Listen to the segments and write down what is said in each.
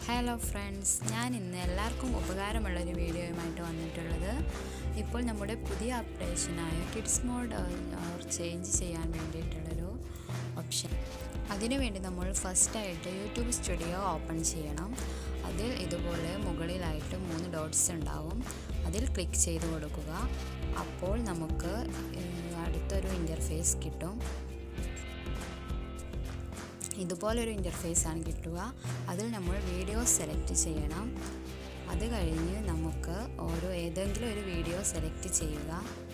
hello friends ഞാൻ ഇന്ന് എല്ലാവർക്കും ഉപകാരമുള്ളൊരു വീഡിയോയുമായിട്ട് വന്നിട്ടുള്ളത് ഇപ്പോൾ നമ്മുടെ പുതിയ അപ്ഡേഷനായ കിഡ്സ് മോഡ് ചേഞ്ച് ചെയ്യാൻ വേണ്ടിയിട്ടുള്ളൊരു ഓപ്ഷൻ അതിനുവേണ്ടി നമ്മൾ ഫസ്റ്റായിട്ട് യൂട്യൂബ് സ്റ്റുഡിയോ ഓപ്പൺ ചെയ്യണം അതിൽ ഇതുപോലെ മുകളിലായിട്ട് മൂന്ന് ഡോട്ട്സ് ഉണ്ടാവും അതിൽ ക്ലിക്ക് ചെയ്ത് കൊടുക്കുക അപ്പോൾ നമുക്ക് അടുത്തൊരു ഇൻ്റർഫേസ് കിട്ടും ഇതുപോലൊരു ഇൻ്റർഫേസാണ് കിട്ടുക അതിൽ നമ്മൾ വീഡിയോ സെലക്ട് ചെയ്യണം അത് കഴിഞ്ഞ് നമുക്ക് ഓരോ ഏതെങ്കിലും ഒരു വീഡിയോ സെലക്ട് ചെയ്യുക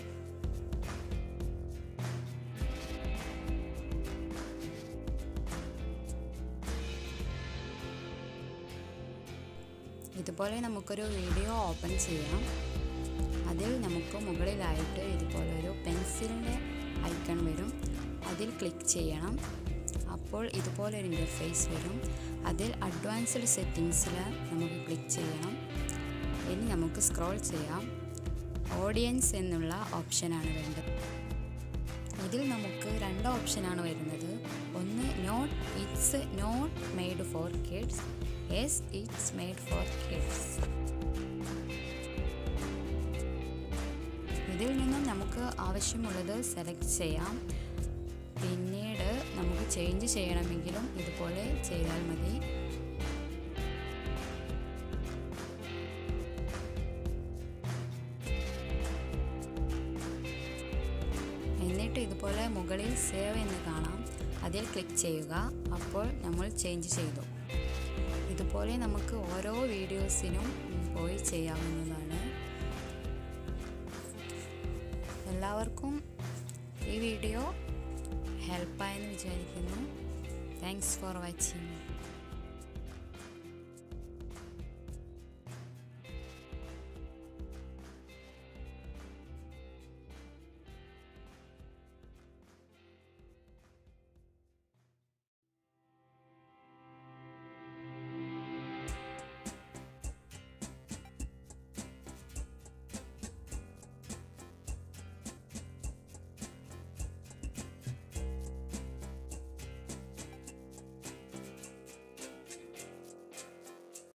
ഇതുപോലെ നമുക്കൊരു വീഡിയോ ഓപ്പൺ ചെയ്യാം അതിൽ നമുക്ക് മുകളിലായിട്ട് ഇതുപോലൊരു പെൻസിലിൻ്റെ ഐക്കൺ വരും അതിൽ ക്ലിക്ക് ചെയ്യണം അപ്പോൾ ഇതുപോലൊരു ഇൻ്റർഫേസ് വരും അതിൽ അഡ്വാൻസ്ഡ് സെറ്റിങ്സിൽ നമുക്ക് ക്ലിക്ക് ചെയ്യണം ഇനി നമുക്ക് സ്ക്രോൾ ചെയ്യാം ഓഡിയൻസ് എന്നുള്ള ഓപ്ഷനാണ് വേണ്ടത് ഇതിൽ നമുക്ക് രണ്ട് ഓപ്ഷനാണ് വരുന്നത് ഒന്ന് not it's not made for kids yes it's made for kids ഇതിൽ നിന്നും നമുക്ക് ആവശ്യമുള്ളത് സെലക്ട് ചെയ്യാം പിന്നീട് നമുക്ക് ചേഞ്ച് ചെയ്യണമെങ്കിലും ഇതുപോലെ ചെയ്താൽ മതി എന്നിട്ട് ഇതുപോലെ മുകളിൽ സേവ് എന്ന് കാണാം അതിൽ ക്ലിക്ക് ചെയ്യുക അപ്പോൾ നമ്മൾ ചേഞ്ച് ചെയ്തു ഇതുപോലെ നമുക്ക് ഓരോ വീഡിയോസിനും പോയി ചെയ്യാവുന്നതാണ് എല്ലാവർക്കും ഈ വീഡിയോ ഹെൽപ്പായെന്ന് വിചാരിക്കുന്നു താങ്ക്സ് ഫോർ വാച്ചിങ്